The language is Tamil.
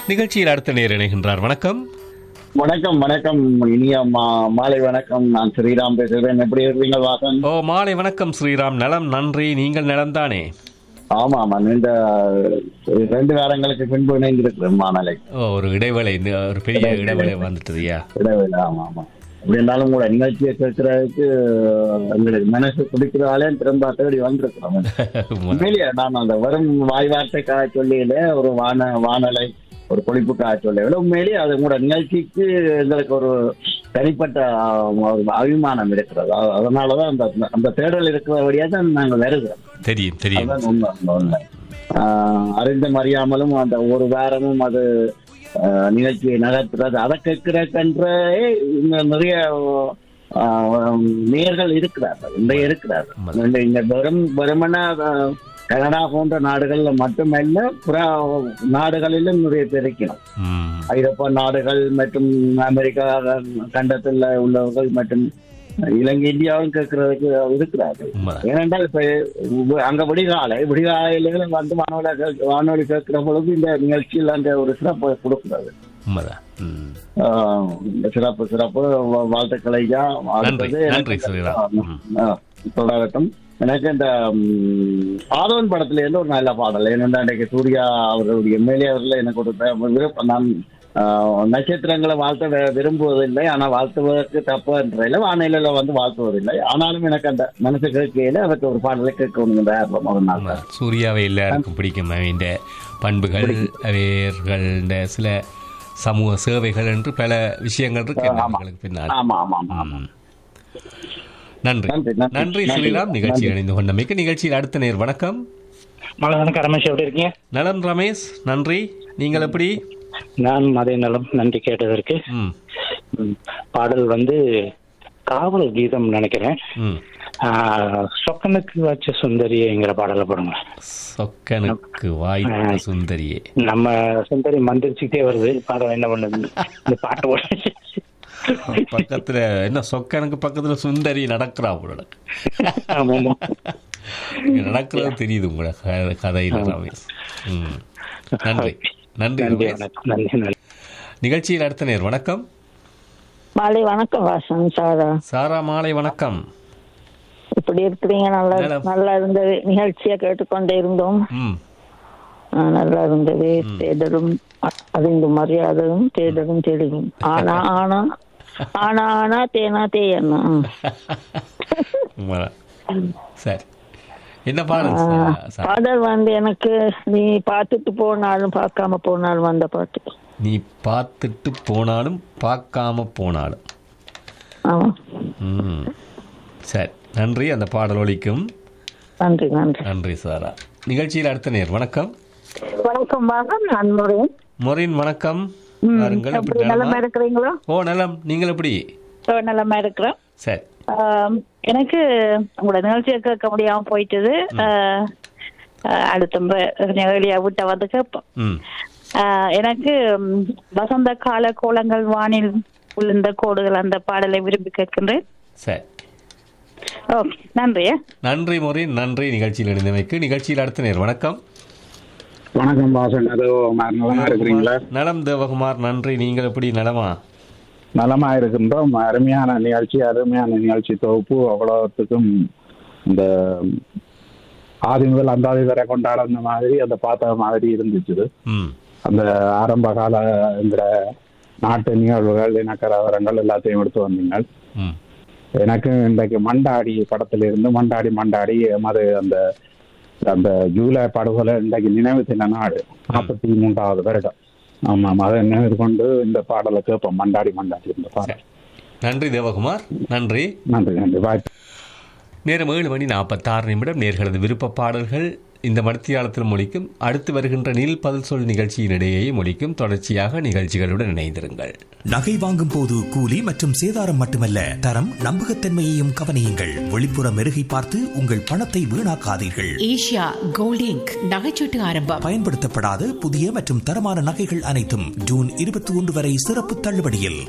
நிகழ்ச்சியில் அடுத்த நேர் இணைகின்றார் வணக்கம் வணக்கம் வணக்கம் இனிய மா- மாலை வணக்கம் நான் ஸ்ரீராம் பேசுகிறேன் எப்படி இருக்கீங்க வாசன் ஓ மாலை வணக்கம் ஸ்ரீராம் நலம் நன்றி நீங்கள் நலம்தானே ஆமா ஆமா இந்த ரெண்டு வாரங்களுக்கு பின்பு இணைந்திருக்கிறேன் மாநிலை ஓ ஒரு இடைவேளை இந்த ஒரு பெரிய இடைவேளை வந்துட்டதுயா இடைவேளை ஆமா ஆமா அப்படி இருந்தாலும் கூட நிகழ்ச்சியை கேட்கறதுக்கு எங்களுக்கு மனசு துடிக்கிறதாலே திரும்ப தேடி வந்திருக்கிறோம் உண்மையிலேயே நான் அந்த வரும் வாய் வார்த்தைக்காக சொல்லியில ஒரு வான வானலை ஒரு பொழிப்புக்காக சொல்லவில்லை உண்மையிலேயே அது கூட நிகழ்ச்சிக்கு எங்களுக்கு ஒரு தனிப்பட்ட ஆஹ், ஒரு அபிமானம் இருக்கிறது அ- அதனாலதான் அந்த அந்த தேடல் இருக்கிறபடியா தான் நாங்கள் வருகிறோம் தெரியும் தெரியும் அதுதான் உண்மை அந்த உண்மை ஆஹ், அறிந்தும் அறியாமலும் அந்த ஒரு வாரமும் அது ஆஹ், நிகழ்ச்சியை நகர்த்துறது அதை கேட்கிறக்கென்ற இங்க நிறைய ஆஹ், நேர்கள் இருக்கிறார்கள் இன்றைய இருக்கிறார்கள் இந்த இங்க வெறும் வெறுமன ஆஹ், கனடா போன்ற நாடுகள்ல மட்டுமல்ல புற நாடுகளிலும் நிறைய பேர் இருக்கணும் ம், ஐரோப்பா நாடுகள் மற்றும் அமெரிக்கா கண்டத்தில் உள்ளவர்கள் மற்றும் இலங்கை இந்தியாவும் கேட்கறதுக்கு இருக்கிறார்கள் உண்மைதான் ஏனென்றால் இப்ப உ- அங்க விடிகாலை விடிகாலையில வந்து வானொலி கேட்க- வானொலி கேட்கிற பொழுது இந்த நிகழ்ச்சியில் அந்த ஒரு சிறப்பு கொடுக்கிறது உண்மைதான் ம். ஆஹ் இந்த சிறப்பு சிறப்பு வா- வாழ்த்துக்களை ஐயா. நன்றி அடுத்தது நன்றி எனக்கு- ஸ்ரீராம் ம். ஆஹ் தொடரட்டும் எனக்கு இந்த ம், ஆதவன் படத்துல இருந்து ஒரு நல்ல பாடல் ஏனென்றா இன்றைக்கு சூர்யா அவர்களுடைய எம்எல்ஏ அவர்கள் எனக்கு ஒரு ப- விருப்பம் நான் ஆஹ், நட்சத்திரங்களை வாழ்த்த வி- விரும்புவதில்லை ஆனா வாழ்த்துவதற்கு தப்பு என்றதில்லை வானிலையில வந்து வாழ்த்துவதில்லை ஆனாலும் எனக்கு அந்த மனசு கேட்கையில அவருக்கு ஒரு பாடலை கேட்கணுங்கிற ஆர்வம் ஒரு நாள் உண்மைதான். சூர்யாவை எல்லாருக்கும் பிடிக்கும் அவன் பண்புகள் அவர்களுடைய சில சமூக சேவைகள் என்று பல விஷயங்கள் இருக்கு அவர்களுக்கு பின்னால் ஆமா ஆமா ஆமா ஆமா ம். நன்றி நன்றி, நன்றி. நன்றி ஸ்ரீராம் நிகழ்ச்சி அணிந்து கொண்டமைக்கு நிகழ்ச்சியில் அடுத்த நேர் வணக்கம் மழை வணக்கம் ரமேஷ் எப்படி இருக்கீங்க நலம் ரமேஷ் நன்றி நீங்கள் எப்படி நான் அதே நலம் நன்றி கேட்டதற்கு ம் ம், பாடல் வந்து காவல் கீதம் நினைக்கிறேன் ம் ஆஹ், சொக்கனுக்கு வச்ச சுந்தரிங்கிற பாடலை போடுங்க சொக்கனுக்கு வாய்த்த சுந்தரியே நம்ம சுந்தரி மந்திரிச்சுக்கிட்டே வருது பாடம் என்ன பண்ணுது இந்த பாட்டு போட பக்கத்துல என்ன சொக்கனுக்கு பக்கத்துல சுந்தரி நடக்கிறா போல ஆமா, ஆமா. நடக்கிறது தெரியுது உங்களோட க- கதையில ரமேஷ் ம் நன்றி நன்றி நன்றி ரமேஷ் வணக்கம் நன்றி நன்றி நிகழ்ச்சியில் அடுத்த நேர் வணக்கம் மாலை வணக்கம் வாசன் சாரா சாரா மாலை வணக்கம் இப்படி இருக்கிறீங்க நல்லா நலம். நல்லா இருந்தது நிகழ்ச்சியை கேட்டுக்கொண்டே இருந்தோம் ம் ஆ, நல்லா இருந்தது தேடலும் அ- அறிந்து மரியாதையும் தேடலும் தெளிவும் ஆனா ஆனா ஆனா ஆனா தேனா தேயண்ணா உண்மைதான். சரி என்ன பாடல் சா- சா- பாடல் வந்து எனக்கு நீ பார்த்துட்டு போனாலும் பார்க்காம போனாலும் வந்த பாட்டு நீ பார்த்துட்டு போனாலும் பார்க்காம போனாலும் ஆமா ம் சரி நன்றி அந்த பாடல் ஒலிக்கும் நன்றி நன்றி நன்றி சாரா நிகழ்ச்சியில் அடுத்த நேர் வணக்கம் வணக்கம் வாசன் நான் முருகன் மொரின் வணக்கம் பாருங்கள் எப்படி எப்படி நலமா நலமா? இருக்கிறீங்களோ ஓ நலம் நீங்கள் எப்படி ஓ, நலமா இருக்கிறேன் சரி ஆம், எனக்கு உங்களோட நிகழ்ச்சியை கேட்க முடியாம போயிட்டது ஆஹ், ஆஹ், அடுத்த முறை நிகழ்ச்சியை விட்ட வந்து கேட்போம் ம் ஆஹ், எனக்கு ம், வசந்த கால கோலங்கள் வானில் உளுந்த கோடுகள் அந்த பாடலை விரும்பி கேட்கின்றேன் சரி ஓகே நன்றி நன்றி மொரின் நன்றி நிகழ்ச்சியில் இணைந்தமைக்கு நிகழ்ச்சியில் அடுத்த நேர் வணக்கம் வணக்கம் பாசன் அது நலமா இருக்கிறீங்களா நலம் தேவகுமார் நன்றி நீங்கள் எப்படி நலமா நலமா இருக்கின்றோம் அருமையான நிகழ்ச்சி அருமையான நிகழ்ச்சி தொகுப்பு அவ்வளவுத்துக்கும் இந்த ஆதி முதல் அந்தாதி வரை கொண்டாடின மாதிரி அந்த பார்த்த மாதிரி இருந்துச்சு ம் அந்த ஆரம்ப கால இந்த நாட்டு நிகழ்வுகள் இனக்கரவரங்கள் எல்லாத்தையும் எடுத்து வந்தீங்க ம் எனக்கு இன்றைக்கு மண்டாடி படத்துல இருந்து மண்டாடி மண்டாடி எமது அந்த அந்த ஜூலை படுகொலை இன்றைக்கு நினைவு தின நாடு நாற்பத்தி மூன்றாவது வருடம் ஆமாம் அதை நினைவு கொண்டு இந்த பாடலை கேட்போம் மண்டாடி மண்டாடி இந்த பாடல் சரி நன்றி தேவகுமார் நன்றி நன்றி நன்றி வாய்ப்பு நேரம் ஏழு மணி நாற்பத்தாறு நிமிடம் நேர்களது விருப்ப பாடல்கள் இந்த மணித்தியாலத்தில் மொழிக்கும் அடுத்து வருகின்ற நீல் பதில் சொல் நிகழ்ச்சியின் இடையே மொழிக்கும் தொடர்ச்சியாக நிகழ்ச்சிகளுடன் இணைந்திருங்கள் நகை வாங்கும் போது கூலி மற்றும் சேதாரம் மட்டுமல்ல தரம் நம்பகத்தன்மையையும் கவனியுங்கள் வெளிப்புற மெருகை பார்த்து உங்கள் பணத்தை வீணாக்காதீர்கள் ஏஷியா கோல்ட் இங்க் நகைச்சீட்டு ஆரம்பம் பயன்படுத்தப்படாத புதிய மற்றும் தரமான நகைகள் அனைத்தும் ஜூன் இருபத்தி ஒன்று வரை சிறப்பு தள்ளுபடியில்